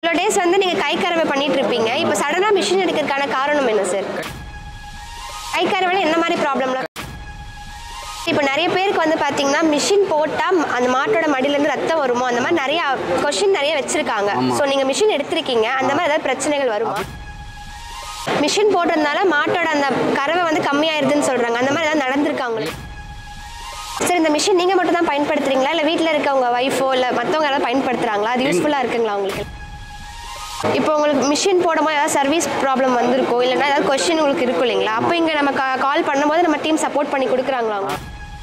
இவ்வளோ டேஸ் வந்து நீங்கள் கை கறவை பண்ணிட்டு இருப்பீங்க இப்போ சடனாக மிஷின் எடுக்கிறதுக்கான காரணம் என்ன சார் கை கறவையில் என்ன மாதிரி ப்ராப்ளம்லாம் இப்போ நிறைய பேருக்கு வந்து பார்த்தீங்கன்னா மிஷின் போட்டால் அந்த மாட்டோட மடியிலேருந்து ரத்தம் வருமோ அந்த மாதிரி நிறைய கொஷின் நிறைய வச்சுருக்காங்க ஸோ நீங்கள் மிஷின் எடுத்திருக்கீங்க அந்த மாதிரி ஏதாவது பிரச்சனைகள் வருமா மிஷின் போட்டதுனால மாட்டோட அந்த கறவை வந்து கம்மியாயிருதுன்னு சொல்கிறாங்க அந்த மாதிரி ஏதாவது நடந்திருக்காங்களே சரி இந்த மிஷின் நீங்கள் மட்டும் தான் பயன்படுத்துறீங்களா இல்லை வீட்டில் இருக்க உங்கள் ஒய்ஃபோ இல்லை மற்றவங்க யாராவது பயன்படுத்துகிறாங்களா அது யூஸ்ஃபுல்லாக இருக்குங்களா உங்களுக்கு இப்போ உங்களுக்கு மிஷின் போடும்போது ஏதாவது சர்வீஸ் ப்ராப்ளம் வந்திருக்கோ இல்லைன்னா ஏதாவது கொஸ்டின் உங்களுக்கு இருக்கும் இல்லைங்களா அப்போ இங்கே நம்ம கால் பண்ணும்போது நம்ம டீம் சப்போர்ட் பண்ணி கொடுக்குறாங்களா அவங்க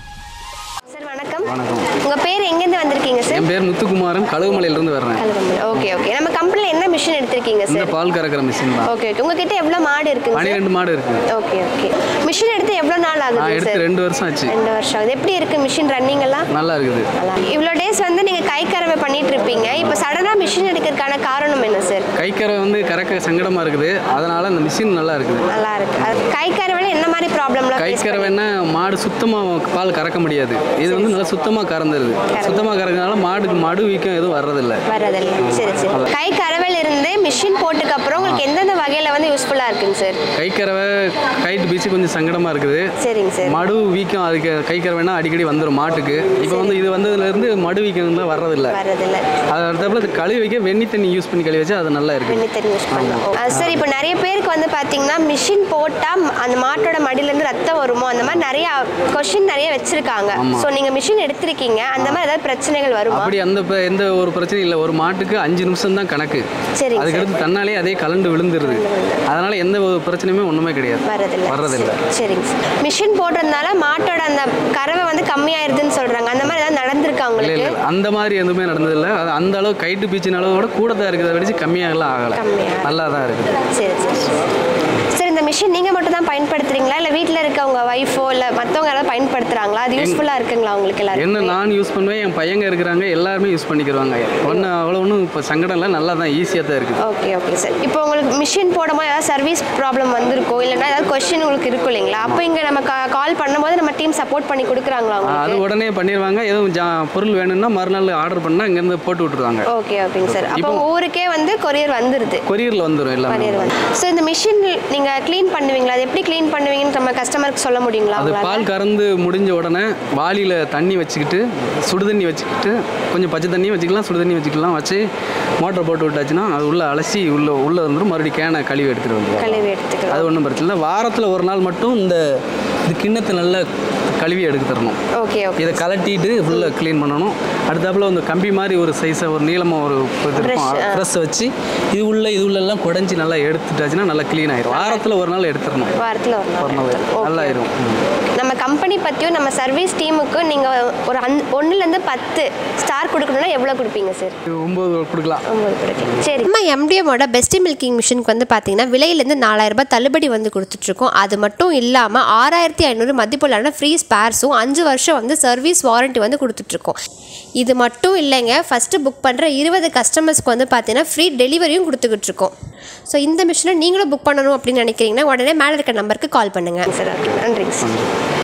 சார் வணக்கம் வணக்கம். உங்கள் பேர் எங்கேருந்து வந்திருக்கீங்க சார் என் பேர் முத்துக்குமாரன் கழுகுமலையிலேருந்து வர்றேன் ஓகே ஓகே நம்ம கம்பெனியில் என்ன மிஷின் எடுத்திருக்கீங்க இந்த சார் பால் கறக்கிற மிஷின் தான் ஓகே ஓகே உங்ககிட்ட எவ்வளோ மாடு இருக்குங்க சார் பன்னிரெண்டு மாடு இருக்கு ஓகே ஓகே மிஷின் எடுத்து எவ்வளோ நாள் நான் ஆகுது எடுத்து சார் ரெண்டு வருஷம் ஆச்சு ரெண்டு வருஷம் ஆகுது எப்படி இருக்கு மிஷின் ரன்னிங் எல்லாம் நல்லா இருக்குது இவ்வளோ டேஸ் வந்து நீங்கள் கை கறவை பண்ணிட்டு இருப்பீங்க இப்போ சடனாக மிஷின் எடுக்கிறதுக்கான காரணம் என்ன சார் கைக்கரை வந்து கறக்க சங்கடமா இருக்குது அதனால இந்த மிஷின் நல்லா இருக்குது நல்லா இருக்கு அது கை கறவையில் என்ன மாதிரி ப்ராப்ளம்லாம் face கைக்கரை வேணா மாடு சுத்தமா பால் கறக்க முடியாது இது வந்து நல்லா சுத்தமா கறந்துருது சுத்தமா கறக்கிறதுனால மாடுக்கு மடு வீக்கம் எதுவும் வர்றதில்ல வரதில்லை சரி சரி கை கறவையில் இருந்து மிஷின் போட்டுக்கு அப்புறம் உங்களுக்கு எந்தெந்த வகையில் வந்து யூஸ்ஃபுல்லாக இருக்குங்க சார் கைக்கறவை கைட்டு பீச்சு கொஞ்சம் சங்கடமா இருக்குது சரிங்க சார் மடு வீக்கம் அதுக்கு கைக்கரை வேணா அடிக்கடி வந்துடும் மாட்டுக்கு இப்போ வந்து இது வந்ததுல இருந்து மடு வீக்கம் தான் வர்றதில்ல வரதில்லை அது அடுத்தப்பல இது கழுவி வைக்க வெண்ணி தண்ணி யூஸ் பண்ணி கழுவி வச்சா அது நல்லா இருக்கு வெண்ணி தண்ணி யூஸ் பண்ணலாம் சார் இப்போ நிறைய பேருக்கு வந்து பார்த்தீங்கன்னா மிஷின் போட்டால் அந்த மாட்டோட மடியிலேருந்து ரத்தம் வருமோ அந்த மாதிரி நிறைய கொஷின் நிறைய வச்சுருக்காங்க ஸோ நீங்கள் மிஷின் எடுத்திருக்கீங்க அந்த மாதிரி ஏதாவது பிரச்சனைகள் வருமா அப்படி அந்த ப- எந்த ஒரு பிரச்சனையும் இல்லை ஒரு மாட்டுக்கு அஞ்சு நிமிஷம் தான் கணக்கு சரிங்க சார் அதுக்கடுத்து தன்னாலே அதே கலண்டு விழுந்துருது அதனால எந்த ஒரு பிரச்சனையுமே ஒண்ணுமே கிடையாது வரதில்லை வர்றதில்ல சரிங்க சார் மிஷின் போடுறதுனால மாட்டோட அந்த கறவை வந்து கம்மியாயிருதுன்னு சொல்கிறாங்க அந்த மாதிரி ஏதாவது நடந்திருக்கா இல்லை உங்களுக்கு இல்லை அந்த மாதிரி எதுவுமே நடந்ததில்லை அது அந்த அளவு கைட்டு பீச்சின் அளவோட கூட தான் இருக்குது அதை வச்சு கம்மியாகலாம் ஆகலை கம்மியாக நல்லா தான் இருக்குது சரி சரி சார் இந்த மிஷின் நீங்கள் மட்டும் தான் பயன்படுத்துறீங்களா இல்லை வீட்டில் இருக்க உங்கள் ஒய்ஃபோ இல்லை மற்றவங்க யாராவது பயன்படுத்துகிறாங்களா அது யூஸ்ஃபுல்லாக இருக்குங்களா உங்களுக்கு எல்லாரும் என்ன நான் யூஸ் பண்ணுவேன் என் பையங்க இருக்கிறாங்க எல்லாருமே யூஸ் பண்ணிக்கிறாங்க ஒன்றும் அவ்வளோ ஒன்றும் இப்போ சங்கடம் இல்லை நல்லா தான் ஈஸியாக தான் இருக்குது ஓகே ஓகே சார் இப்போ உங்களுக்கு மிஷின் போடும்போது ஏதாவது சர்வீஸ் ப்ராப்ளம் வந்திருக்கோ இல்லைன்னா ஏதாவது கொஸ்டின் உங்களுக்கு இருக்கும் இல்லைங்களா அப்போ இங்கே நம்ம கால் பண்ணும்போது நம்ம டீம் சப்போர்ட் பண்ணி கொடுக்குறாங்களா அது உங்களுக்கு உடனே பண்ணிடுவாங்க எதுவும் ஜா பொருள் வேணும்னா மறுநாள் ஆர்டர் பண்ணால் இங்கேருந்து போட்டு விட்டுருவாங்க ஓகே ஓகேங்க சார் அப்போ உங்க ஊருக்கே வந்து கொரியர் வந்துருது கொரியரில் வந்துடும் எல்லாமே கொரியர் வந்து ஸோ இந்த மிஷின் நீங்கள் க்ளீன் பண்ணுவீங்களா அது எப்படி க்ளீன் பண்ணுவீங்கன்னு நம்ம கஸ்டமருக்கு சொல்ல முடியுங்களா அது உங்களால் பால் கறந்து முடிஞ்ச உடனே வாளியில் தண்ணி வச்சுக்கிட்டு சுடு தண்ணி வச்சுக்கிட்டு கொஞ்சம் பச்சை தண்ணியும் வச்சுக்கலாம் சுடு தண்ணி வச்சுக்கலாம் வச்சு மோட்டர் போட்டு விட்டாச்சுன்னா அது உள்ளே அலசி உள்ளே உள்ளே வந்துடும் மறுபடியும் கேனை கழுவி எடுத்துகிட்டு வந்துடும் கழுவி எடுத்துக்கலாம் அது ஒன்றும் பிரச்சனை இல்லை வாரத்தில் ஒரு நாள் மட்டும் இந்த இது கிண்ணத்தை நல்லா கழுவி எடுக்க தரணும் ஓகே ஓகே இதை கலட்டிட்டு ஃபுல்லாக க்ளீன் பண்ணணும் அடுத்தாப்புல வந்து கம்பி மாதிரி ஒரு சைஸை ஒரு நீளமாக ஒரு Brush, ஆ. ப்ரெஸ் வச்சு இது உள்ள இது உள்ளெல்லாம் குடஞ்சி நல்லா எடுத்துட்டாச்சுன்னா நல்லா க்ளீன் ஆயிரும் வாரத்தில் ஒரு நாள் எடுத்துடணும் வாரத்தில் ஒரு ஒரு நாள் நாள் நல்லா ஆயிரும் ம். நம்ம கம்பெனி பற்றியும் நம்ம சர்வீஸ் டீமுக்கும் நீங்கள் ஒரு அந் ஒன்றுலேருந்து பத்து ஸ்டார் கொடுக்கணும்னா எவ்வளோ கொடுப்பீங்க சார் இது ஒம்பது கொடுக்கலாம் ஒம்பது கொடுக்கலாம் சரி நம்ம எம்டிஎம்மோட பெஸ்ட் மில்கிங் மிஷினுக்கு வந்து பார்த்தீங்கன்னா விலையிலேருந்து நாலாயிரம் ரூபாய் தள்ளுபடி வந்து கொடுத்துட்ருக்கோம் அது மட்டும் இல்லாமல் ஆறாயிரத்தி ஐநூறு மதிப்புள்ளான ஃப்ரீ ஸ்பேர்ஸும் அஞ்சு வருஷம் வந்து சர்வீஸ் வாரண்ட்டி வந்து கொடுத்துட்ருக்கோம் இது மட்டும் இல்லைங்க ஃபஸ்ட்டு புக் பண்ணுற இருபது கஸ்டமர்ஸ்க்கு வந்து பார்த்தீங்கன்னா ஃப்ரீ டெலிவரியும் கொடுத்துக்கிட்டு இருக்கோம் ஸோ இந்த மிஷினை நீங்களும் புக் பண்ணணும் அப்படின்னு நினைக்கிறீங்கன்னா உடனே மேலே இருக்க நம்பருக்கு கால் பண்ணுங்கள் சார் ஓகே நன்றிங்க சார்